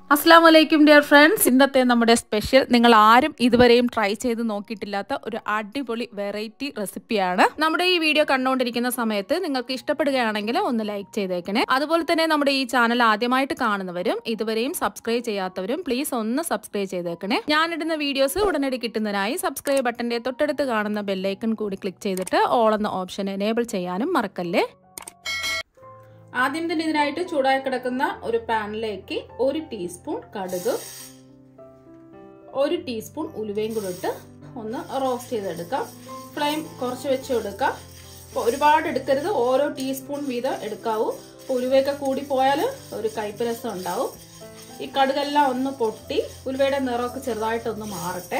അസ്സാം വലൈക്കും dear friends ഇന്നത്തെ നമ്മുടെ സ്പെഷ്യൽ നിങ്ങൾ ആരും ഇതുവരെയും ട്രൈ ചെയ്ത് നോക്കിയിട്ടില്ലാത്ത ഒരു അടിപൊളി വെറൈറ്റി റെസിപ്പിയാണ് നമ്മുടെ ഈ വീഡിയോ കണ്ടുകൊണ്ടിരിക്കുന്ന സമയത്ത് നിങ്ങൾക്ക് ഇഷ്ടപ്പെടുകയാണെങ്കിൽ ഒന്ന് ലൈക്ക് ചെയ്തേക്കണേ അതുപോലെ തന്നെ നമ്മുടെ ഈ ചാനൽ ആദ്യമായിട്ട് കാണുന്നവരും ഇതുവരെയും സബ്സ്ക്രൈബ് ചെയ്യാത്തവരും പ്ലീസ് ഒന്ന് സബ്സ്ക്രൈബ് ചെയ്തേക്കണേ ഞാനിടുന്ന വീഡിയോസ് ഉടനടി കിട്ടുന്നതിനായി സബ്സ്ക്രൈബ് ബട്ടന്റെ തൊട്ടടുത്ത് കാണുന്ന ബെല്ലൈക്കൺ കൂടി ക്ലിക്ക് ചെയ്തിട്ട് ഓൾ എന്ന ഓപ്ഷൻ എനേബിൾ ചെയ്യാനും മറക്കല്ലേ ആദ്യം തന്നെ ഇതിനായിട്ട് ചൂടായി കിടക്കുന്ന ഒരു പാനിലേക്ക് ഒരു ടീസ്പൂൺ കടുക് ഒരു ടീസ്പൂൺ ഉലുവയും കൂടെ ഇട്ട് ഒന്ന് റോസ്റ്റ് ചെയ്തെടുക്കാം ഫ്ലെയിം കുറച്ച് വെച്ച് കൊടുക്കാം അപ്പോൾ ഒരുപാട് എടുക്കരുത് ഓരോ ടീസ്പൂൺ വീതം എടുക്കാവൂ ഉലുവയൊക്കെ കൂടി പോയാൽ ഒരു കയ്പ് രസം ഉണ്ടാവും ഈ കടുകെല്ലാം ഒന്ന് പൊട്ടി ഉലുവയുടെ നിറമൊക്കെ ചെറുതായിട്ടൊന്ന് മാറട്ടെ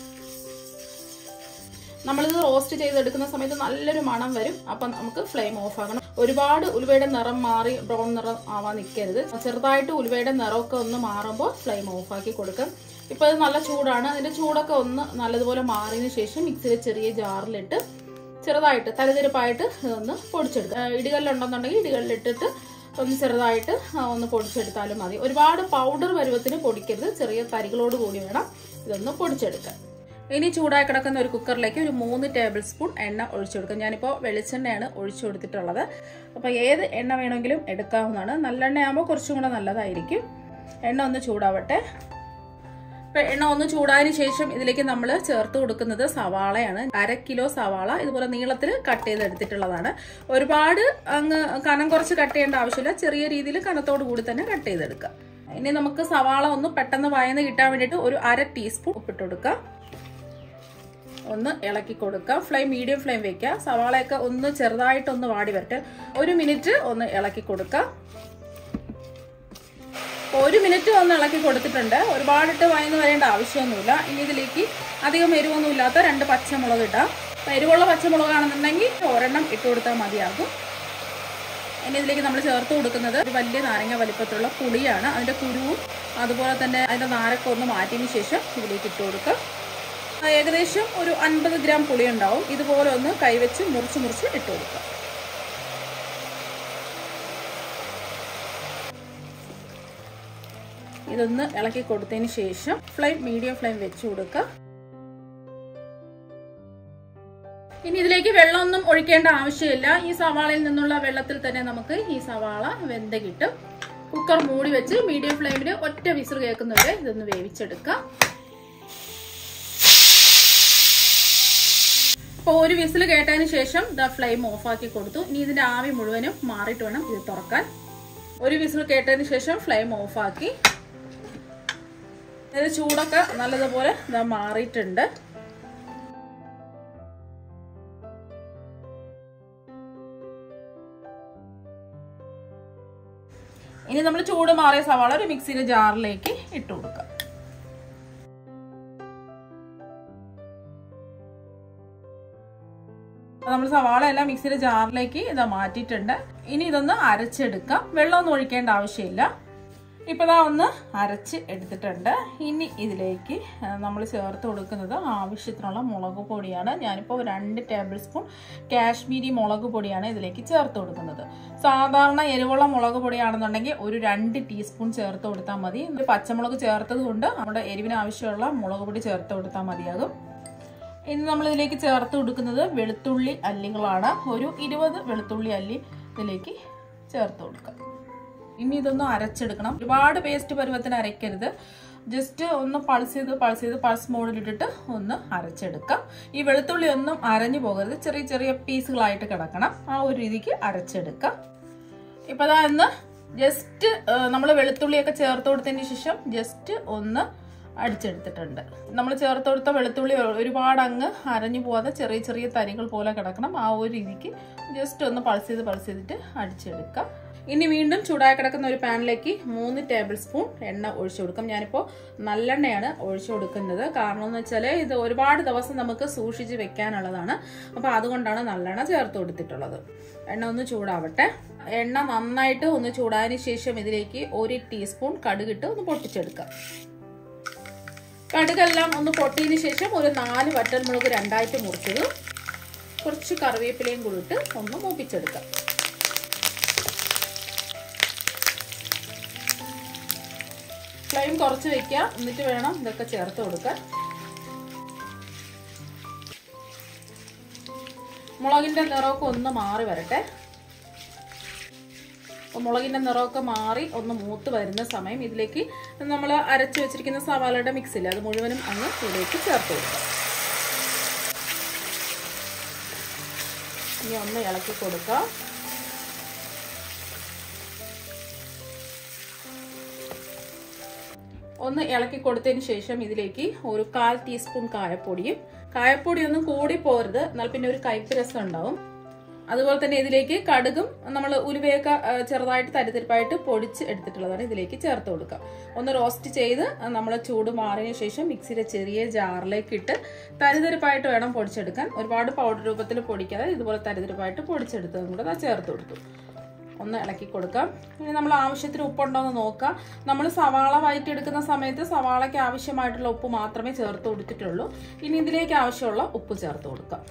നമ്മളിത് റോസ്റ്റ് ചെയ്തെടുക്കുന്ന സമയത്ത് നല്ലൊരു മണം വരും അപ്പം നമുക്ക് ഫ്ലെയിം ഓഫ് ആക്കണം ഒരുപാട് ഉലുവയുടെ നിറം മാറി ബ്രൗൺ നിറം ആവാൻ നിൽക്കരുത് ചെറുതായിട്ട് ഉലുവയുടെ നിറമൊക്കെ ഒന്ന് മാറുമ്പോൾ ഫ്ലെയിം ഓഫ് ആക്കി കൊടുക്കാം ഇപ്പൊ ഇത് നല്ല ചൂടാണ് അതിന്റെ ചൂടൊക്കെ ഒന്ന് നല്ലതുപോലെ മാറിയതിനു ശേഷം മിക്സിയിലെ ചെറിയ ജാറിലിട്ട് ചെറുതായിട്ട് തലതിരിപ്പായിട്ട് ഇതൊന്ന് പൊടിച്ചെടുക്കുക ഇടികല്ലുണ്ടെന്നുണ്ടെങ്കിൽ ഇടികളിലിട്ടിട്ട് ഒന്ന് ചെറുതായിട്ട് ഒന്ന് പൊടിച്ചെടുത്താലും മതി ഒരുപാട് പൗഡർ പരുവത്തിന് പൊടിക്കരുത് ചെറിയ തരികളോട് കൂടി വേണം ഇതൊന്ന് പൊടിച്ചെടുക്കാൻ ഇനി ചൂടായി കിടക്കുന്ന ഒരു കുക്കറിലേക്ക് ഒരു മൂന്ന് ടേബിൾ സ്പൂൺ എണ്ണ ഒഴിച്ചു കൊടുക്കും ഞാനിപ്പോൾ വെളിച്ചെണ്ണയാണ് ഒഴിച്ചു കൊടുത്തിട്ടുള്ളത് അപ്പോൾ ഏത് എണ്ണ വേണമെങ്കിലും എടുക്കാവുന്നതാണ് നല്ലെണ്ണയാകുമ്പോൾ കുറച്ചും കൂടെ നല്ലതായിരിക്കും എണ്ണ ഒന്ന് ചൂടാവട്ടെ ഇപ്പം എണ്ണ ഒന്ന് ചൂടായതിനു ശേഷം ഇതിലേക്ക് നമ്മൾ ചേർത്ത് കൊടുക്കുന്നത് സവാളയാണ് അര കിലോ സവാള ഇതുപോലെ നീളത്തിൽ കട്ട് ചെയ്തെടുത്തിട്ടുള്ളതാണ് ഒരുപാട് അങ്ങ് കനം കുറച്ച് കട്ട് ചെയ്യേണ്ട ആവശ്യമില്ല ചെറിയ രീതിയിൽ കനത്തോടു കൂടി തന്നെ കട്ട് ചെയ്തെടുക്കുക ഇനി നമുക്ക് സവാള ഒന്ന് പെട്ടെന്ന് വയന്ന് കിട്ടാൻ വേണ്ടിയിട്ട് ഒരു അര ടീസ്പൂൺ ഉപ്പിട്ട് കൊടുക്കാം ഒന്ന് ഇളക്കി കൊടുക്കുക ഫ്ലെയിം മീഡിയം ഫ്ലെയിം വെക്കുക സവാളയൊക്കെ ഒന്ന് ചെറുതായിട്ടൊന്ന് വാടി വരട്ടെ ഒരു മിനിറ്റ് ഒന്ന് ഇളക്കി കൊടുക്കുക ഒരു മിനിറ്റ് ഒന്ന് ഇളക്കി കൊടുത്തിട്ടുണ്ട് ഒരുപാടിട്ട് വയന്ന് വരേണ്ട ആവശ്യമൊന്നുമില്ല ഇനി ഇതിലേക്ക് അധികം എരിവൊന്നും ഇല്ലാത്ത രണ്ട് പച്ചമുളക് ഇടാം എരിവുള്ള പച്ചമുളകാണെന്നുണ്ടെങ്കിൽ ഒരെണ്ണം ഇട്ട് കൊടുത്താൽ മതിയാകും ഇനി ഇതിലേക്ക് നമ്മൾ ചേർത്ത് കൊടുക്കുന്നത് ഒരു വലിയ നാരങ്ങ വലിപ്പത്തിലുള്ള പുളിയാണ് അതിൻ്റെ കുരുവും അതുപോലെ തന്നെ അതിൻ്റെ നാരൊക്കെ ഒന്ന് മാറ്റിയതിന് ശേഷം ഇതിലേക്ക് ഇട്ട് കൊടുക്കുക ഏകദേശം ഒരു അൻപത് ഗ്രാം പുളി ഉണ്ടാവും ഇതുപോലെ ഒന്ന് കൈവച്ച് മുറിച്ച് മുറിച്ച് ഇട്ട് കൊടുക്കുക ഇതൊന്ന് ഇളക്കി കൊടുത്തതിന് ശേഷം ഫ്ലെയിം മീഡിയം ഫ്ലെയിം വെച്ച് കൊടുക്കുക ഇനി ഇതിലേക്ക് വെള്ളമൊന്നും ഒഴിക്കേണ്ട ആവശ്യമില്ല ഈ സവാളയിൽ നിന്നുള്ള വെള്ളത്തിൽ തന്നെ നമുക്ക് ഈ സവാള വെന്ത കിട്ടും കുക്കർ മൂടി വെച്ച് മീഡിയം ഫ്ലെയിമിൽ ഒറ്റ വിസിൽ കേൾക്കുന്നവരെ ഇതൊന്ന് വേവിച്ചെടുക്കാം അപ്പോൾ ഒരു വിസിൽ കേട്ടതിന് ശേഷം ദ ഫ്ലെയിം ഓഫ് ആക്കി കൊടുത്തു ഇനി ഇതിന്റെ ആവി മുഴുവനും മാറിയിട്ട് വേണം ഇത് തുറക്കാൻ ഒരു വിസിൽ കേട്ടതിന് ശേഷം ഫ്ലെയിം ഓഫ് ആക്കി ഇത് ചൂടൊക്കെ നല്ലതുപോലെ ഇതാ മാറിയിട്ടുണ്ട് ഇനി നമ്മൾ ചൂട് മാറിയ സവാള ഒരു മിക്സിയുടെ ജാറിലേക്ക് ഇട്ട് കൊടുക്കാം നമ്മൾ സവാള എല്ലാം മിക്സിയുടെ ജാറിലേക്ക് ഇതാ മാറ്റിയിട്ടുണ്ട് ഇനി ഇതൊന്ന് അരച്ചെടുക്കാം വെള്ളമൊന്നും ഒഴിക്കേണ്ട ആവശ്യമില്ല ഇപ്പോൾ ഇതാ ഒന്ന് അരച്ച് എടുത്തിട്ടുണ്ട് ഇനി ഇതിലേക്ക് നമ്മൾ ചേർത്ത് കൊടുക്കുന്നത് ആവശ്യത്തിനുള്ള മുളക് പൊടിയാണ് ഞാനിപ്പോൾ രണ്ട് ടേബിൾ സ്പൂൺ കാശ്മീരി മുളക് പൊടിയാണ് ഇതിലേക്ക് ചേർത്ത് കൊടുക്കുന്നത് സാധാരണ എരിവുള്ള മുളക് പൊടിയാണെന്നുണ്ടെങ്കിൽ ഒരു രണ്ട് ടീസ്പൂൺ ചേർത്ത് കൊടുത്താൽ മതി പച്ചമുളക് ചേർത്തത് കൊണ്ട് നമ്മുടെ എരിവിന് ആവശ്യമുള്ള മുളക് പൊടി ചേർത്ത് കൊടുത്താൽ മതിയാകും ഇനി നമ്മൾ ഇതിലേക്ക് ചേർത്ത് കൊടുക്കുന്നത് വെളുത്തുള്ളി അല്ലികളാണ് ഒരു ഇരുപത് വെളുത്തുള്ളി അല്ലി ഇതിലേക്ക് ചേർത്ത് കൊടുക്കാം ഇനി ഇതൊന്ന് അരച്ചെടുക്കണം ഒരുപാട് പേസ്റ്റ് പരുവത്തിന് അരയ്ക്കരുത് ജസ്റ്റ് ഒന്ന് പൾസ് ചെയ്ത് പൾസ് ചെയ്ത് പൾസ് മോഡിലിട്ടിട്ട് ഒന്ന് അരച്ചെടുക്കാം ഈ വെളുത്തുള്ളി ഒന്നും അരഞ്ഞു പോകരുത് ചെറിയ ചെറിയ പീസുകളായിട്ട് കിടക്കണം ആ ഒരു രീതിക്ക് അരച്ചെടുക്കാം ഇപ്പം അതാ ഒന്ന് ജസ്റ്റ് നമ്മൾ വെളുത്തുള്ളിയൊക്കെ ചേർത്ത് കൊടുത്തതിന് ശേഷം ജസ്റ്റ് ഒന്ന് അടിച്ചെടുത്തിട്ടുണ്ട് നമ്മൾ ചേർത്ത് കൊടുത്ത വെളുത്തുള്ളി ഒരുപാട് അങ്ങ് അരഞ്ഞു പോവാതെ ചെറിയ ചെറിയ തരികൾ പോലെ കിടക്കണം ആ ഒരു രീതിക്ക് ജസ്റ്റ് ഒന്ന് പൾസ് ചെയ്ത് പൾസ് ചെയ്തിട്ട് അടിച്ചെടുക്കാം ഇനി വീണ്ടും ചൂടായി കിടക്കുന്ന ഒരു പാനിലേക്ക് മൂന്ന് ടേബിൾ സ്പൂൺ എണ്ണ ഒഴിച്ചു കൊടുക്കാം ഞാനിപ്പോൾ നല്ലെണ്ണയാണ് ഒഴിച്ചു കൊടുക്കുന്നത് കാരണം എന്ന് വെച്ചാൽ ഇത് ഒരുപാട് ദിവസം നമുക്ക് സൂക്ഷിച്ച് വെക്കാനുള്ളതാണ് അപ്പോൾ അതുകൊണ്ടാണ് നല്ലെണ്ണ ചേർത്ത് കൊടുത്തിട്ടുള്ളത് എണ്ണ ഒന്ന് ചൂടാവട്ടെ എണ്ണ നന്നായിട്ട് ഒന്ന് ചൂടായതിനു ശേഷം ഇതിലേക്ക് ഒരു ടീസ്പൂൺ കടുകിട്ട് ഒന്ന് പൊട്ടിച്ചെടുക്കാം കടുകെല്ലാം ഒന്ന് പൊട്ടിയതിന് ശേഷം ഒരു നാല് വറ്റൽമുളക് രണ്ടായിട്ട് മുറിച്ചത് കുറച്ച് കറിവേപ്പിലയും കൂടി ഇട്ട് ഒന്ന് മൂപ്പിച്ചെടുക്കാം ഫ്ലെയിം കുറച്ച് വെക്കുക എന്നിട്ട് വേണം ഇതൊക്കെ ചേർത്ത് കൊടുക്കാൻ മുളകിന്റെ നിറമൊക്കെ ഒന്ന് മാറി വരട്ടെ അപ്പോൾ മുളകിന്റെ നിറമൊക്കെ മാറി ഒന്ന് മൂത്ത് വരുന്ന സമയം ഇതിലേക്ക് നമ്മൾ അരച്ചു വെച്ചിരിക്കുന്ന സവാളയുടെ മിക്സ് ഇല്ലേ അത് മുഴുവനും അങ്ങ് ഇതിലേക്ക് ചേർത്ത് കൊടുക്കാം ഇനി ഒന്ന് ഇളക്കി കൊടുക്കാം ഒന്ന് ഇളക്കി കൊടുത്തതിന് ശേഷം ഇതിലേക്ക് ഒരു കാൽ ടീസ്പൂൺ കായപ്പൊടിയും കായപ്പൊടി ഒന്നും കൂടി പോരുത് എന്നാൽ പിന്നെ ഒരു കയ്പ് രസം ഉണ്ടാവും അതുപോലെ തന്നെ ഇതിലേക്ക് കടുകും നമ്മൾ ഉലുവയൊക്കെ ആ, ചെറുതായിട്ട് തരിതരിപ്പായിട്ട് പൊടിച്ച് എടുത്തിട്ടുള്ളതാണ് ഇതിലേക്ക് ചേർത്ത് കൊടുക്കാം ഒന്ന് റോസ്റ്റ് ചെയ്ത് നമ്മൾ ചൂട് മാറിയതിനു ശേഷം മിക്സിയുടെ ചെറിയ ജാറിലേക്ക് ഇട്ട് തരിതരിപ്പായിട്ട് വേണം പൊടിച്ചെടുക്കാൻ ഒരുപാട് പൗഡർ രൂപത്തിൽ പൊടിക്കാതെ ഇതുപോലെ തരിതരിപ്പായിട്ട് പൊടിച്ചെടുത്തതും കൂടെ ദാ ചേർത്ത് കൊടുത്തു ഒന്ന് ഇളക്കി കൊടുക്കാം ഇനി നമ്മൾ ആവശ്യത്തിന് ഉപ്പുണ്ടോ എന്ന് നോക്കാം നമ്മൾ സവാള വയറ്റിയെടുക്കുന്ന സമയത്ത് സവാളയ്ക്ക് ആവശ്യമായിട്ടുള്ള ഉപ്പ് മാത്രമേ ചേർത്ത് കൊടുത്തിട്ടുള്ളൂ ഇനി ഇതിലേക്ക് ആവശ്യമുള്ള ഉപ്പ് ചേർത്ത് കൊടുക്കാം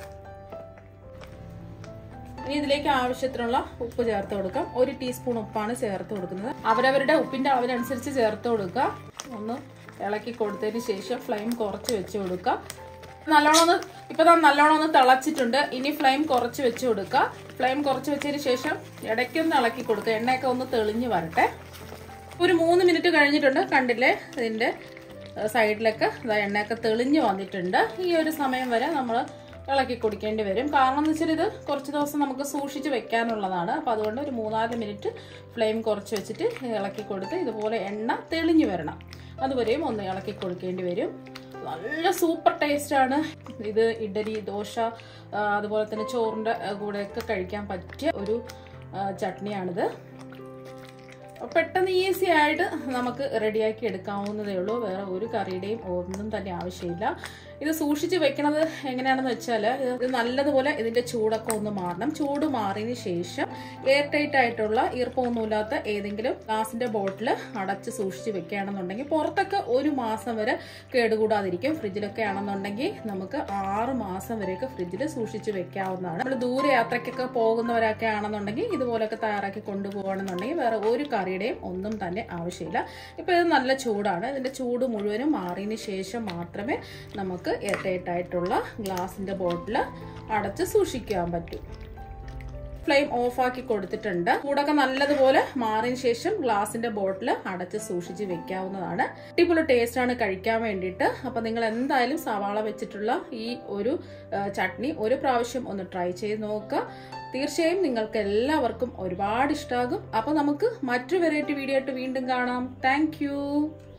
ഇനി ഇതിലേക്ക് ആവശ്യത്തിനുള്ള ഉപ്പ് ചേർത്ത് കൊടുക്കാം ഒരു ടീസ്പൂൺ ഉപ്പാണ് ചേർത്ത് കൊടുക്കുന്നത് അവരവരുടെ ഉപ്പിന്റെ അളവിനനുസരിച്ച് ചേർത്ത് കൊടുക്കുക ഒന്ന് ഇളക്കി കൊടുത്തതിന് ശേഷം ഫ്ലെയിം കുറച്ച് വെച്ച് കൊടുക്കുക നല്ലോണം ഒന്ന് ഇപ്പൊ ദാ നല്ലോണം ഒന്ന് തിളച്ചിട്ടുണ്ട് ഇനി ഫ്ലെയിം കുറച്ച് വെച്ച് കൊടുക്കുക ഫ്ലെയിം കുറച്ച് വെച്ചതിന് ശേഷം ഇടയ്ക്കൊന്ന് ഇളക്കി കൊടുക്കുക എണ്ണയൊക്കെ ഒന്ന് തെളിഞ്ഞ് വരട്ടെ ഒരു മൂന്ന് മിനിറ്റ് കഴിഞ്ഞിട്ടുണ്ട് കണ്ടില്ലേ ഇതിന്റെ ഏഹ്, സൈഡിലൊക്കെ ഇതാ എണ്ണയൊക്കെ തെളിഞ്ഞ് വന്നിട്ടുണ്ട് ഈ ഒരു സമയം വരെ നമ്മൾ ഇളക്കി കുടിക്കേണ്ടി വരും കാരണം എന്ന് വെച്ചാൽ ഇത് കുറച്ച് ദിവസം നമുക്ക് സൂക്ഷിച്ച് വെക്കാനുള്ളതാണ് അപ്പോൾ അതുകൊണ്ട് ഒരു മൂന്നാല് മിനിറ്റ് ഫ്ലെയിം കുറച്ച് വെച്ചിട്ട് ഇളക്കി കൊടുത്ത് ഇതുപോലെ എണ്ണ തെളിഞ്ഞു വരണം അതുവരെയും ഒന്ന് ഇളക്കി കൊടുക്കേണ്ടി വരും നല്ല സൂപ്പർ ടേസ്റ്റ് ആണ് ഇത് ഇഡലി ദോശ ആ, അതുപോലെ തന്നെ ചോറിൻ്റെ കൂടെയൊക്കെ കഴിക്കാൻ പറ്റിയ ഒരു ആ, ചട്നിയാണിത് പെട്ടെന്ന് ഈസി ആയിട്ട് നമുക്ക് റെഡിയാക്കി എടുക്കാവുന്നതേ ഉള്ളൂ വേറെ ഒരു കറിയുടെയും ഒന്നും തന്നെ ആവശ്യമില്ല ഇത് സൂക്ഷിച്ച് വെക്കണത് എങ്ങനെയാണെന്ന് വെച്ചാൽ ഇത് നല്ലതുപോലെ ഇതിന്റെ ചൂടൊക്കെ ഒന്ന് മാറണം ചൂട് മാറിയതിന് ശേഷം എയർ ടൈറ്റ് ആയിട്ടുള്ള ഈർപ്പമൊന്നുമില്ലാത്ത ഏതെങ്കിലും ഗ്ലാസിന്റെ ബോട്ടിൽ അടച്ച് സൂക്ഷിച്ച് വെക്കുകയാണെന്നുണ്ടെങ്കിൽ പുറത്തൊക്കെ ഒരു മാസം വരെ കേടുകൂടാതിരിക്കും ഫ്രിഡ്ജിലൊക്കെ ആണെന്നുണ്ടെങ്കിൽ നമുക്ക് ആറ് മാസം വരെയൊക്കെ ഫ്രിഡ്ജിൽ സൂക്ഷിച്ച് വെക്കാവുന്നതാണ് നമ്മൾ ദൂരെ യാത്രയ്ക്കൊക്കെ പോകുന്നവരൊക്കെ ആണെന്നുണ്ടെങ്കിൽ ഇതുപോലൊക്കെ തയ്യാറാക്കി കൊണ്ടുപോകണമെന്നുണ്ടെങ്കിൽ വേറെ ഒരു കറിയുടെയും ഒന്നും തന്നെ ആവശ്യമില്ല ഇപ്പോൾ ഇത് നല്ല ചൂടാണ് ഇതിന്റെ ചൂട് മുഴുവനും മാറിയതിന് ശേഷം മാത്രമേ നമുക്ക് എയർടൈറ്റ് ആയിട്ടുള്ള ഗ്ലാസിന്റെ ബോട്ടിൽ അടച്ച് സൂക്ഷിക്കാൻ പറ്റൂ ഫ്ലെയിം ഓഫ് ആക്കി കൊടുത്തിട്ടുണ്ട് ചൂടൊക്കെ നല്ലതുപോലെ മാറിയതിന് ശേഷം ഗ്ലാസിന്റെ ബോട്ടിൽ അടച്ച് സൂക്ഷിച്ച് വെക്കാവുന്നതാണ് അടിപൊളി ടേസ്റ്റ് ആണ് കഴിക്കാൻ വേണ്ടിയിട്ട് അപ്പൊ നിങ്ങൾ എന്തായാലും സവാള വെച്ചിട്ടുള്ള ഈ ഒരു ആ, ചട്നി ഒരു പ്രാവശ്യം ഒന്ന് ട്രൈ ചെയ്ത് നോക്കുക തീർച്ചയായും നിങ്ങൾക്ക് എല്ലാവർക്കും ഒരുപാട് ഇഷ്ടമാകും അപ്പൊ നമുക്ക് മറ്റൊരു വെറൈറ്റി വീഡിയോ ആയിട്ട് വീണ്ടും കാണാം താങ്ക്